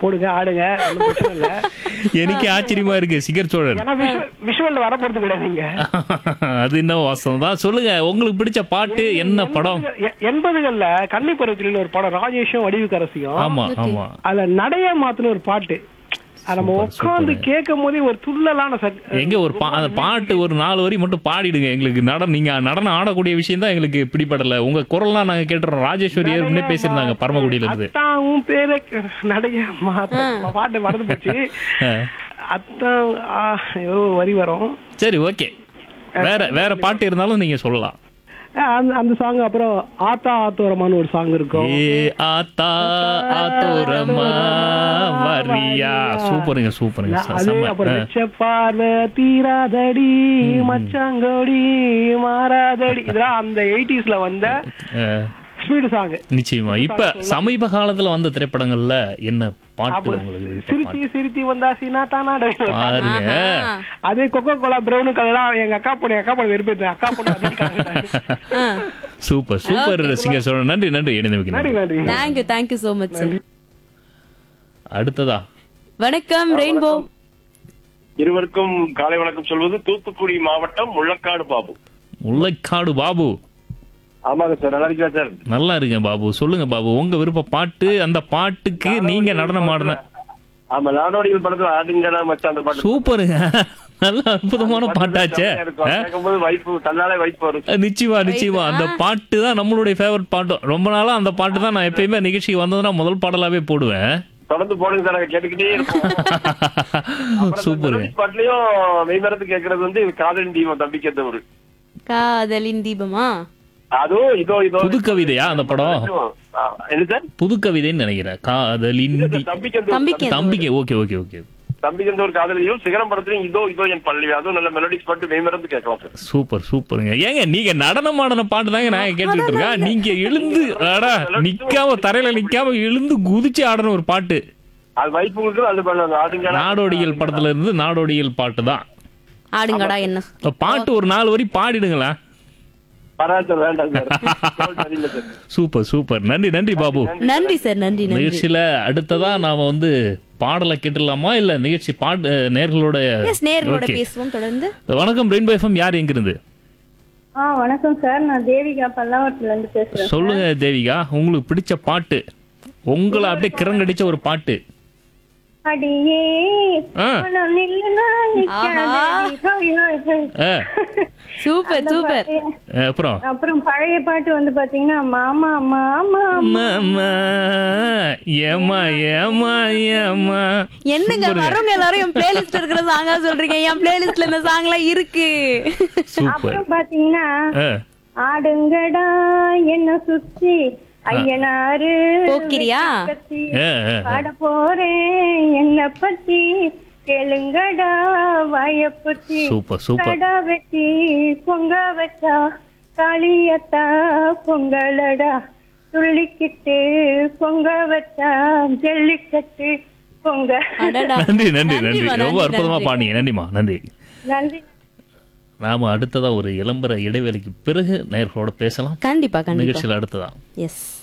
போடுங்க ஆடுங்க ஒண்ணும் பிரச்சனை இல்ல எனக்கு ஆச்சரியமா இருக்கு சிகர் சோழன் ஏன்னா விஷுவல் வர போறது கிடையாதுங்க அது என்ன வாசம் தான் சொல்லுங்க உங்களுக்கு பிடிச்ச பாட்டு என்ன படம் எ- எண்பதுகள்ல கன்னி பருவத்தில் ஒரு படம் ராஜேஷும் வடிவுக்கரசியும் ஆமா ஆமா அதுல நடைய மாத்துன ஒரு பாட்டு அது நம்ம சூப்பர், உட்காந்து சூப்பர். கேட்கும் போதே ஒரு துள்ளலான சத்- எங்க ஒரு பா அந்த பாட்டு ஒரு நாலு வரி மட்டும் பாடிடுங்க எங்களுக்கு நடனம் நீங்க நடனம் ஆடக்கூடிய விஷயம் தான் எங்களுக்கு பிடிபடல உங்க குரல்லாம் நாங்க கேட்டுறோம் ராஜேஸ்வரி ஏற்கனவே பேசியிருந்தாங்க பரமக்குடியில இருந்து அத்தான் உன் பேரை க- நடைய மாத்த பாட்டு மறந்து போச்சு அத்தான் ஆ, ஏதோ ஒரு வரி வரும் சரி ஓகே வேற வேற பாட்டு இருந்தாலும் நீங்க சொல்லலாம் அஹ் அந்த அந்த சாங் அப்புறம் ஆத்தா ஆத்தோரமான்னு ஒரு சாங் இருக்கும் ஏ ஆத்தா ஆத்தோரமா வரியா சூப்பருங்க சூப்பருங்க ச- அது செம்ம. அப்புறம் ஆ. வெச்ச பார்வை தீராதடி மச்சாங்கோடி மாறாதடி இதெல்லாம் அந்த எயிட்டிஸ்ல வந்த ஆ, ஸ்பீடு சாங் நிச்சயமா இப்ப சமீப காலத்துல வந்த திரைப்படங்கள்ல என்ன பாட்டு உங்களுக்கு விருப்ப சிரிச்சி பாட்டு? சிரிச்சி வந்தா சீனா தானா பாருங்க அதே கொக்கோ கோலா பிரவுனு கலெல்லாம் எங்க அக்கா பொண்ணு எங்க அக்கா பொண்ணு வெறுப்பேன் அக்கா பொண்ணு அதிகம் ஆ. சூப்பர் சூப்பர் சிங்கர் சொல்ற நன்றி நன்றி இணைந்து நன்றி வைக்கிறேன் நன்றி thank you thank you so much sir அடுத்ததா வணக்கம் ரெயின்போ இருவருக்கும் காலை வணக்கம் சொல்வது தூத்துக்குடி மாவட்டம் முள்ளக்காடு பாபு முல்லைக்காடு பாபு ஆமாங்க சார் நல்லா இருக்கா சார் நல்லா இருக்கேன் பாபு சொல்லுங்க பாபு உங்க விருப்ப பாட்டு அந்த பாட்டுக்கு நீங்க நடனம் ஆடின ஆமா நாடோடிகள் படத்துல ஆடுங்கடா மச்சான் அந்த பாட்டு சூப்பருங்க நல்ல அற்புதமான பாட்டாச்சே இருக்கும். ஆ? கேட்கும்போது வைப்பு தன்னாலே வைப்பு வரும் அஹ் நிச்சயமா நிச்சயமா அந்த பாட்டு தான் நம்மளுடைய ஃபேவரட் பாட்டும் ரொம்ப நாளா அந்த பாட்டு தான் நான் எப்பயுமே நிகழ்ச்சிக்கு வந்ததுன்னா முதல் பாடலாவே போடுவேன் தொடர்ந்து போடுங்க சார் நாங்க கேட்டுக்கிட்டே இருக்கோம் சூப்பருங்க மெலோடி பாட்டுலயும் மெய்மரத்து கேட்கறது வந்து காதலின் தீபம் தம்பிக்கத்த ஒரு காதலின் தீபமா அதுவும் இதோ இதோ புது கவிதையா அந்த படம் ஆ, என்ன சார் புது கவிதைன்னு நினைக்கிறேன் காதலின் தி- தம்பிக்கந்த தம்பிக்கு தம்பிக்கு ஓகே ஓகே ஓகே தம்பிக்கந்த ஒரு காதலியும் சிகரம் படத்துலயும் இதோ இதோ என் பள்ளி அதுவும் நல்ல மெலடிஸ் பாட்டு மெய்மரத்து கேட்கலாம் சார் சூப்பர் சூப்பருங்க ஏங்க நீங்க நடனம் ஆடின பாட்டு தாங்க நான் கேட்டுட்டு இருக்கேன் நீங்க எழுந்து அடா நிக்காம தரையில நிக்காம எழுந்து குதிச்சு ஆடின ஒரு பாட்டு அது வைப்பு உங்களுக்கு அது பண்ணலாம் ஆடுங்கடா நாடோடிகள் படத்துல இருந்து நாடோடிகள் பாட்டு தான் ஆடுங்கடா என்ன இப்ப பாட்டு ஒரு நாலு வரி பாடிடுங்களேன் பரவாயில்ல சார் வேண்டாம் சார் சரியில்லை சார் சூப்பர் சூப்பர் நன்றி நன்றி பாபு நன்றி சார் நன்றி நன்றி நிகழ்ச்சியில அடுத்ததா நாம வந்து பாடலை கேட்டுடலாமா இல்ல நிகழ்ச்சி பாடு நேர்களோட எஸ் நேர்களோட Okay. பேசுவோம் தொடர்ந்து வணக்கம் ரெயின்போ எஃப்எம் யார் எங்கிருந்து ஆ வணக்கம் சார் நான் தேவிகா பல்லாவரத்துல இருந்து பேசுறேன் சொல்லுங்க தேவிகா உங்களுக்கு பிடிச்ச பாட்டு உங்களை அப்படியே கிறங்கடிச்ச ஒரு பாட்டு அடியே ஆ. மனம் நில்லுனா நிக்காதடி. ஹோய், ஹோய், ஹோய். ஆ, சூப்பர் சூப்பர் ஆ, அப்புறம் அப்புறம் பழைய பாட்டு வந்து பாத்தீங்கன்னா மாமா மாமா மாமா ஏமா ஏமா ஏமா என்னங்க வரவங்க எல்லாரும் என் பிளேலிஸ்ட் இருக்கிற சாங்கா சொல்றீங்க என் பிளேலிஸ்ட்ல இந்த சாங் எல்லாம் இருக்கு சூப்பர் அப்புறம் பாத்தீங்கன்னா ஆ, ஆடுங்கடா என்ன சுத்தி ஐயனாரு போக்கிரியா? கத்தி ஆ, ஆ, ஆ. பாட போறேன் என்ன பத்தி கேளுங்கடா வாய பத்தி சூப்பர் சூப்பர் கடா வெட்டி பொங்க வச்சா காளியத்தா பொங்கலடா துள்ளிக்கிட்டு பொங்க வச்சா ஜல்லிக்கட்டு பொங்க அடடா நன்றி நன்றி நன்றி நன்றிம்மா, ரொம்ப நன்றி, அற்புதமா நன்றி. பாடிங்க நன்றிமா நன்றி நன்றி நாம அடுத்ததா ஒரு இளம்பர இடைவேளைக்கு பிறகு நேர்களோட பேசலாம் கண்டிப்பா கண்டிப்பா நிகழ்ச்சியில் அடுத்ததா எஸ்